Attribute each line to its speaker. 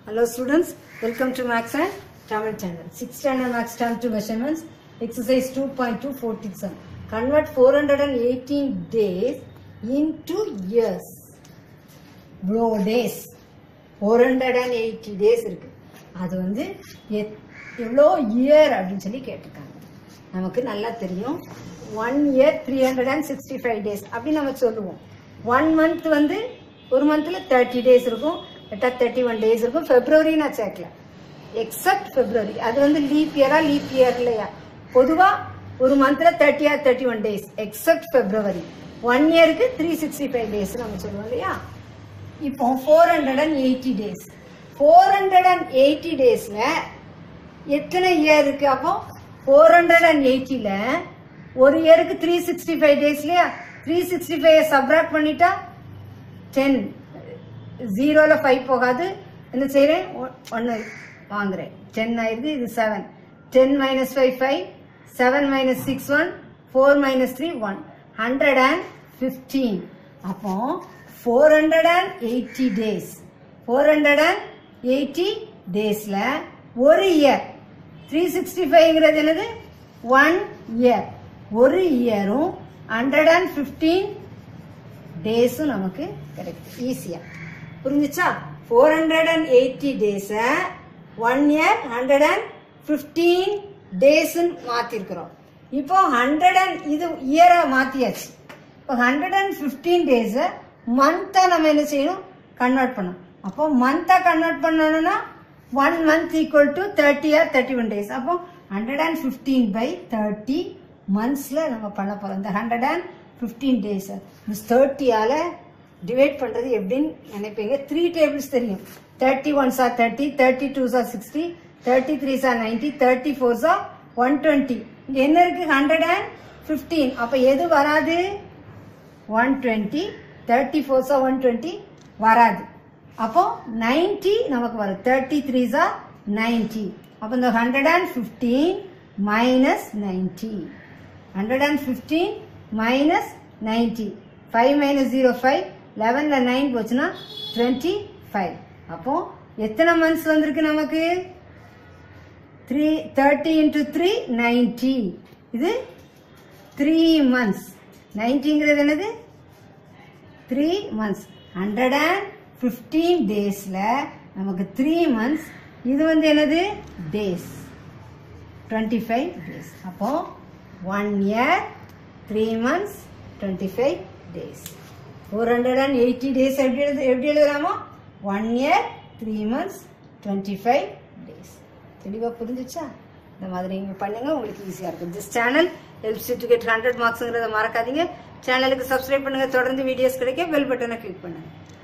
Speaker 1: Hello students, welcome to Max and Tamil channel. 6th standard Max Time to Measurements, exercise 2.2 14 sum. Convert 418 days into years. இவ்வளோ days four hundred and eighty days இருக்கு அது வந்து எத் எவ்வளோ year அப்படின்னு சொல்லி கேட்டிருக்காங்க நமக்கு நல்லா தெரியும் one year three hundred and sixty five days அப்படின்னு நம்ம சொல்லுவோம் ஒன் மந்த் வந்து ஒரு மந்த்தில் தேர்ட்டி டேஸ் இருக்கும் எட்டா தேர்ட்டி ஒன் டேஸ் இருக்கும் ஃபெப்ரவரி நான் சேர்க்கல எக்ஸப்ட் ஃபெப்ரவரி அது வந்து லீப் இயரா லீப் இயர் இல்லையா பொதுவாக ஒரு மந்த்தில் thirty or thirty one days except February one இயருக்கு த்ரீ சிக்ஸ்டி ஃபைவ் டேஸ் நம்ம சொல்லுவோம் இல்லையா இப்போ four hundred and eighty days four hundred and eighty டேஸில் எத்தனை இயர் இருக்கு அப்போ ஃபோர் ஹண்ட்ரட் அண்ட் எயிட்டியில் ஒரு இயருக்கு த்ரீ சிக்ஸ்டி ஃபைவ் டேஸ் இல்லையா த்ரீ சிக்ஸ்டி ஃபைவ் சப்ராக்ட் பண்ணிட்டா டென் ஜீரோவில் ஃபைவ் போகாது என்ன செய்கிறேன் ஒன்று வாங்குறேன் டென் ஆயிடுது இது seven ten minus five five seven minus six one four minus three one hundred and fifteen அப்போ four hundred and eighty days four hundred and eighty டேஸில் ஒரு இயர் த்ரீ சிக்ஸ்டி ஃபைவ்ங்கிறது என்னது ஒன் இயர் ஒரு இயரும் hundred and fifteen டேஸும் நமக்கு கிடைக்கும் ஈஸியாக புரிஞ்சுச்சா ஃபோர் ஹண்ட்ரட் அண்ட் எயிட்டி டேஸை one year hundred and fifteen டேஸ்ன்னு மாற்றிருக்கிறோம் இப்போ ஹண்ட்ரட் அண்ட் இது இயராக மாற்றியாச்சு இப்போ ஹண்ட்ரட் அண்ட் ஃபிஃப்டீன் டேஸை மந்த்தாக நம்ம என்ன செய்யணும் கன்வெர்ட் பண்ணணும் அப்போ மந்த்தாக கன்வெர்ட் பண்ணணும்னா one month equal to thirty or thirty one days அப்போ hundred and fifteen by thirty மந்த்ஸில் நம்ம பண்ண போகிறோம் இந்த hundred and fifteen days miss தேர்ட்டியால் டிவைட் பண்ணுறது எப்படின்னு நினைப்பீங்க த்ரீ டேபிள்ஸ் தெரியும் தேர்ட்டி ஒன் சார் தேர்ட்டி தேர்ட்டி டூ சார் சிக்ஸ்டி தேர்ட்டி த்ரீ சார் நைன்டி தேர்ட்டி ஃபோர் சார் ஒன் டுவெண்ட்டி இங்கே என்ன இருக்குது ஹண்ட்ரட் அண்ட் ஃபிஃப்டீன் அப்போ எது வராது ஒன் டுவெண்ட்டி தேர்ட்டி ஃபோர் சார் ஒன் டுவெண்ட்டி வராது அப்போ நைன்டி நமக்கு வரும் தேர்ட்டி த்ரீ சார் நைன்டி அப்போ இந்த hundred and fifteen minus ninety hundred and fifteen minus ninety five minus zero five லெவனில் நைன் போச்சுன்னா டுவெண்ட்டி ஃபைவ் அப்போ எத்தனை மந்த்ஸ் வந்திருக்கு நமக்கு three thirty into three ninety இது த்ரீ மந்த்ஸ் நைன்டிங்கிறது என்னது three months hundred and fifteen டேஸில் நமக்கு த்ரீ மந்த்ஸ் இது வந்து என்னது டேஸ் டுவெண்ட்டி ஃபைவ் டேஸ் அப்போ one year three months twenty five days four hundred and eighty days எப்படி எழுது எப்படி எழுதுறாமோ one year three months twenty five days தெளிவாக புரிஞ்சிச்சா இந்த மாதிரி நீங்கள் பண்ணுங்கள் உங்களுக்கு ஈஸியாக இருக்கும் this channel helps to get hundred மார்க்ஸுங்கிறத மறக்காதீங்க சேனலுக்கு சப்ஸ்கிரைப் பண்ணுங்கள் தொடர்ந்து வீடியோஸ் கிடைக்க பெல் பட்டனை கிளிக் பண்ணுங்கள்